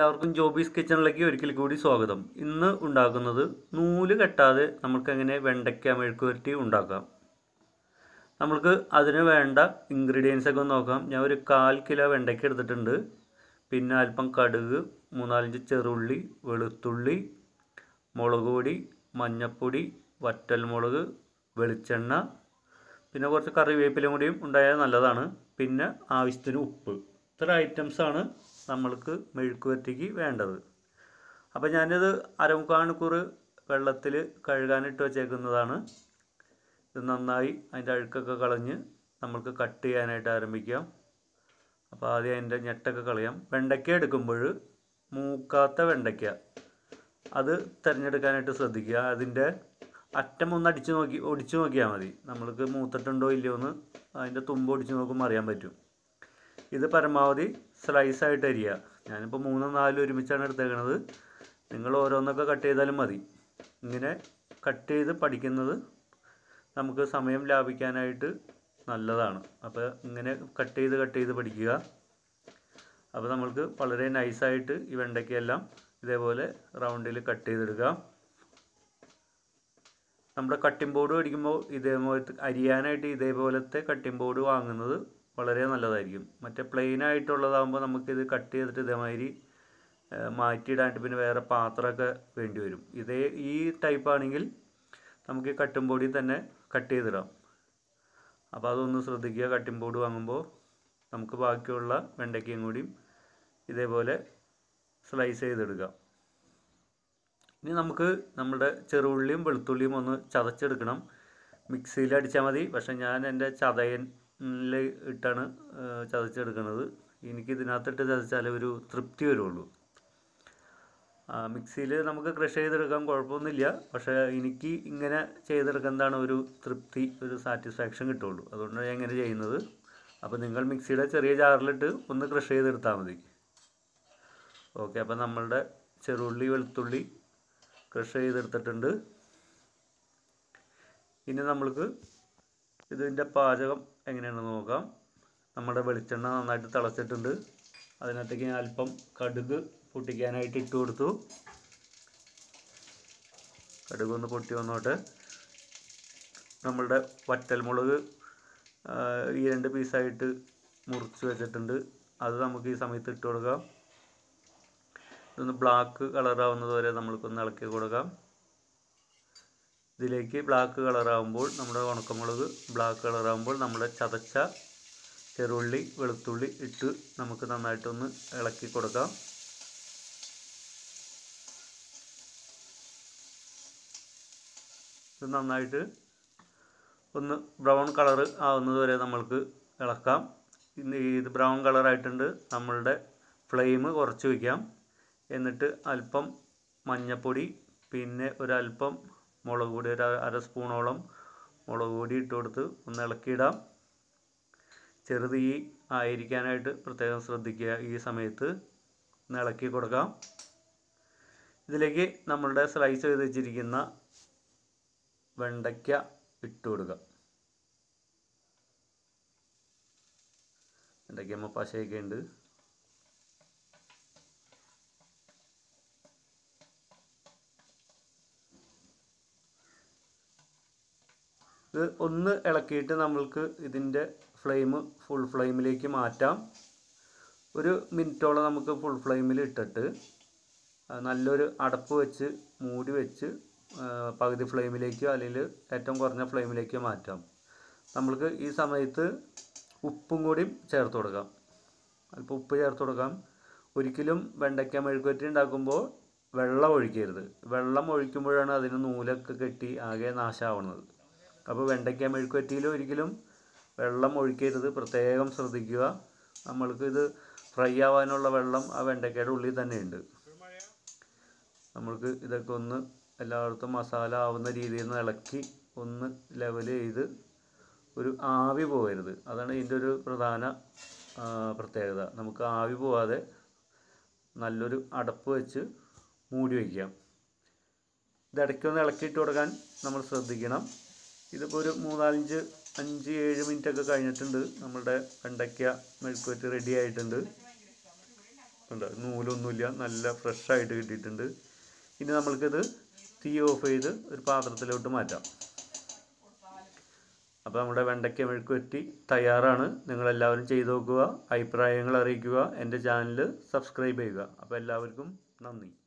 എല്ലാവർക്കും ജോബീസ് കിച്ചണിലേക്ക് ഒരിക്കൽ കൂടി സ്വാഗതം ഇന്ന് ഉണ്ടാക്കുന്നത് നൂല് കെട്ടാതെ നമുക്ക് എങ്ങനെ വെണ്ടയ്ക്ക മെഴുക്കുവരട്ടി ഉണ്ടാക്കാം നമ്മൾക്ക് അതിന് വേണ്ട ഇൻഗ്രീഡിയൻസ് ഒക്കെ ഒന്ന് നോക്കാം ഞാൻ ഒരു കാൽ കിലോ വെണ്ടയ്ക്ക എടുത്തിട്ടുണ്ട് പിന്നെ അല്പം കടുക് മൂന്നാലഞ്ച് ചെറുള്ളി വെളുത്തുള്ളി മുളക് പൊടി മഞ്ഞൾപ്പൊടി വറ്റൽമുളക് വെളിച്ചെണ്ണ പിന്നെ കുറച്ച് കറിവേപ്പിലയും കൂടിയും ഉണ്ടായാൽ നല്ലതാണ് പിന്നെ ആവശ്യത്തിന് ഉപ്പ് ഇത്ര ഐറ്റംസാണ് നമ്മൾക്ക് മെഴുക്കുവരട്ടിക്ക് വേണ്ടത് അപ്പോൾ ഞാനിത് അരമുക്കാൽ മണിക്കൂർ വെള്ളത്തിൽ കഴുകാനിട്ട് വച്ചേക്കുന്നതാണ് ഇത് നന്നായി അതിൻ്റെ അഴുക്കൊക്കെ കളഞ്ഞ് നമ്മൾക്ക് കട്ട് ചെയ്യാനായിട്ട് ആരംഭിക്കാം അപ്പോൾ ആദ്യം അതിൻ്റെ ഞെട്ടൊക്കെ കളയാം വെണ്ടയ്ക്ക എടുക്കുമ്പോൾ മൂക്കാത്ത വെണ്ടയ്ക്ക അത് തിരഞ്ഞെടുക്കാനായിട്ട് ശ്രദ്ധിക്കുക അതിൻ്റെ അറ്റം ഒന്ന് അടിച്ച് നോക്കി ഒടിച്ച് നോക്കിയാൽ മതി നമ്മൾക്ക് മൂത്തിട്ടുണ്ടോ ഇല്ലയോ എന്ന് അതിൻ്റെ തുമ്പ് ഒടിച്ച് നോക്കുമ്പോൾ അറിയാൻ പറ്റും ഇത് പരമാവധി സ്ലൈസായിട്ട് അരിയുക ഞാനിപ്പോൾ മൂന്നും നാലും ഒരുമിച്ചാണ് എടുത്തേക്കണത് നിങ്ങൾ ഓരോന്നൊക്കെ കട്ട് ചെയ്താലും മതി ഇങ്ങനെ കട്ട് ചെയ്ത് പഠിക്കുന്നത് നമുക്ക് സമയം ലാഭിക്കാനായിട്ട് നല്ലതാണ് അപ്പോൾ ഇങ്ങനെ കട്ട് ചെയ്ത് കട്ട് ചെയ്ത് പഠിക്കുക അപ്പോൾ നമ്മൾക്ക് വളരെ നൈസായിട്ട് ഈ വെണ്ടയ്ക്കയെല്ലാം ഇതേപോലെ റൗണ്ടിൽ കട്ട് ചെയ്തെടുക്കാം നമ്മുടെ കട്ടിംഗ് ബോർഡ് മേടിക്കുമ്പോൾ ഇതേപോലത്തെ അരിയാനായിട്ട് ഇതേപോലത്തെ കട്ടിംഗ് ബോർഡ് വാങ്ങുന്നത് വളരെ നല്ലതായിരിക്കും മറ്റേ പ്ലെയിൻ ആയിട്ടുള്ളതാകുമ്പോൾ നമുക്കിത് കട്ട് ചെയ്തിട്ട് ഇതേമാതിരി മാറ്റിയിടാനായിട്ട് പിന്നെ വേറെ പാത്രമൊക്കെ വേണ്ടി വരും ഇതേ ഈ ടൈപ്പ് ആണെങ്കിൽ നമുക്ക് ഈ കട്ടിംഗ് ബോർഡിൽ തന്നെ കട്ട് ചെയ്തിടാം അപ്പോൾ അതൊന്ന് ശ്രദ്ധിക്കുക കട്ടിംഗ് ബോർഡ് വാങ്ങുമ്പോൾ നമുക്ക് ബാക്കിയുള്ള വെണ്ടയ്ക്കയും കൂടിയും ഇതേപോലെ സ്ലൈസ് ചെയ്തെടുക്കാം ഇനി നമുക്ക് നമ്മുടെ ചെറുള്ളിയും വെളുത്തുള്ളിയും ഒന്ന് ചതച്ചെടുക്കണം മിക്സിയിൽ അടിച്ചാൽ മതി പക്ഷേ ഞാൻ എൻ്റെ ചതയനിൽ ഇട്ടാണ് ചതച്ചെടുക്കുന്നത് എനിക്ക് ഇതിനകത്തിട്ട് ചതച്ചാലേ ഒരു തൃപ്തി വരുള്ളൂ മിക്സിയിൽ നമുക്ക് ക്രഷ് ചെയ്തെടുക്കാൻ കുഴപ്പമൊന്നുമില്ല പക്ഷേ എനിക്ക് ഇങ്ങനെ ചെയ്തെടുക്കുന്നതാണ് ഒരു തൃപ്തി ഒരു സാറ്റിസ്ഫാക്ഷൻ കിട്ടുള്ളൂ അതുകൊണ്ടാണ് ഞാൻ ഇങ്ങനെ ചെയ്യുന്നത് അപ്പോൾ നിങ്ങൾ മിക്സിയുടെ ചെറിയ ജാറിലിട്ട് ഒന്ന് ക്രഷ് ചെയ്തെടുത്താൽ മതി ഓക്കെ അപ്പോൾ നമ്മളുടെ ചെറുള്ളി വെളുത്തുള്ളി ക്രഷ് ചെയ്തെടുത്തിട്ടുണ്ട് ഇനി നമ്മൾക്ക് ഇതിൻ്റെ പാചകം എങ്ങനെയാണെന്ന് നോക്കാം നമ്മുടെ വെളിച്ചെണ്ണ നന്നായിട്ട് തിളച്ചിട്ടുണ്ട് അതിനകത്തേക്ക് ഞാൻ അല്പം കടുക് പൊട്ടിക്കാനായിട്ട് ഇട്ട് കൊടുത്തു കടുക് ഒന്ന് പൊട്ടി വന്നോട്ടെ നമ്മളുടെ വറ്റൽമുളക് ഈ രണ്ട് പീസായിട്ട് മുറിച്ച് വെച്ചിട്ടുണ്ട് അത് നമുക്ക് ഈ സമയത്ത് ഇട്ട് കൊടുക്കാം ഇതൊന്ന് ബ്ലാക്ക് കളറാവുന്നത് വരെ നമ്മൾക്കൊന്ന് ഇളക്കി കൊടുക്കാം ഇതിലേക്ക് ബ്ലാക്ക് കളറാകുമ്പോൾ നമ്മുടെ ഉണക്കമുളക് ബ്ലാക്ക് കളറാകുമ്പോൾ നമ്മുടെ ചതച്ച ചെറുള്ളി വെളുത്തുള്ളി ഇട്ട് നമുക്ക് നന്നായിട്ടൊന്ന് ഇളക്കി കൊടുക്കാം ഇത് നന്നായിട്ട് ഒന്ന് ബ്രൗൺ കളറ് ആവുന്നത് വരെ നമ്മൾക്ക് ഇളക്കാം ഇന്ന് ഇത് ബ്രൗൺ കളറായിട്ടുണ്ട് നമ്മളുടെ ഫ്ലെയിം കുറച്ച് വയ്ക്കാം എന്നിട്ട് അല്പം മഞ്ഞൾപ്പൊടി പിന്നെ ഒരല്പം മുളക് പൊടി ഒരു അര സ്പൂണോളം മുളക് പൊടി ഇട്ട് കൊടുത്ത് ഒന്ന് ഇളക്കിയിടാം ചെറുതീ ആയിരിക്കാനായിട്ട് പ്രത്യേകം ശ്രദ്ധിക്കുക ഈ സമയത്ത് ഒന്ന് ഇളക്കി കൊടുക്കാം ഇതിലേക്ക് നമ്മളുടെ സ്ലൈസ് ചെയ്ത് വെച്ചിരിക്കുന്ന വെണ്ടയ്ക്ക ഇട്ട് കൊടുക്കുക വെണ്ടയ്ക്കമ്മ പശയൊക്കെ ഉണ്ട് ഇത് ഒന്ന് ഇളക്കിയിട്ട് നമ്മൾക്ക് ഇതിൻ്റെ ഫ്ലെയിം ഫുൾ ഫ്ലെയിമിലേക്ക് മാറ്റാം ഒരു മിനിറ്റോളം നമുക്ക് ഫുൾ ഫ്ലെയിമിൽ ഇട്ടിട്ട് നല്ലൊരു അടപ്പ് വെച്ച് മൂടി വെച്ച് പകുതി ഫ്ലെയിമിലേക്കോ അല്ലെങ്കിൽ ഏറ്റവും കുറഞ്ഞ ഫ്ലെയിമിലേക്കോ മാറ്റാം നമ്മൾക്ക് ഈ സമയത്ത് ഉപ്പും കൂടി ചേർത്ത് കൊടുക്കാം അല്പം ഉപ്പ് ചേർത്ത് കൊടുക്കാം ഒരിക്കലും വെണ്ടയ്ക്ക മെഴുക്കുവരട്ടി ഉണ്ടാക്കുമ്പോൾ വെള്ളം ഒഴിക്കരുത് വെള്ളം ഒഴിക്കുമ്പോഴാണ് അതിന് നൂലൊക്കെ കെട്ടി ആകെ നാശമാവുന്നത് അപ്പോൾ വെണ്ടയ്ക്ക മെഴുക്കുവരട്ടിയിൽ ഒരിക്കലും വെള്ളം ഒഴിക്കരുത് പ്രത്യേകം ശ്രദ്ധിക്കുക നമ്മൾക്ക് ഇത് ഫ്രൈ ആവാനുള്ള വെള്ളം ആ വെണ്ടയ്ക്കയുടെ ഉള്ളിൽ തന്നെ ഉണ്ട് നമ്മൾക്ക് ഇതൊക്കെ ഒന്ന് എല്ലായിടത്തും മസാല ആവുന്ന രീതിയിൽ നിന്ന് ഇളക്കി ഒന്ന് ലെവൽ ചെയ്ത് ഒരു ആവി പോകരുത് അതാണ് ഇതിൻ്റെ ഒരു പ്രധാന പ്രത്യേകത നമുക്ക് ആവി പോവാതെ നല്ലൊരു അടപ്പ് വെച്ച് മൂടി വയ്ക്കാം ഇത് ഇടയ്ക്കൊന്ന് ഇളക്കിയിട്ട് കൊടുക്കാൻ നമ്മൾ ശ്രദ്ധിക്കണം ഇതിപ്പോൾ ഒരു മൂന്നാലഞ്ച് അഞ്ച് ഏഴ് മിനിറ്റ് ഒക്കെ കഴിഞ്ഞിട്ടുണ്ട് നമ്മുടെ വെണ്ടയ്ക്ക മെഴുക്കുവരട്ടി റെഡി ആയിട്ടുണ്ട് ഉണ്ട് നൂലൊന്നുമില്ല നല്ല ഫ്രഷ് ആയിട്ട് കിട്ടിയിട്ടുണ്ട് ഇനി നമ്മൾക്കിത് തീ ഓഫ് ചെയ്ത് ഒരു പാത്രത്തിലോട്ട് മാറ്റാം അപ്പോൾ നമ്മുടെ വെണ്ടയ്ക്ക മെഴുക്ക് പറ്റി തയ്യാറാണ് നിങ്ങളെല്ലാവരും ചെയ്ത് നോക്കുക അഭിപ്രായങ്ങൾ അറിയിക്കുക എൻ്റെ ചാനൽ സബ്സ്ക്രൈബ് ചെയ്യുക അപ്പോൾ എല്ലാവർക്കും നന്ദി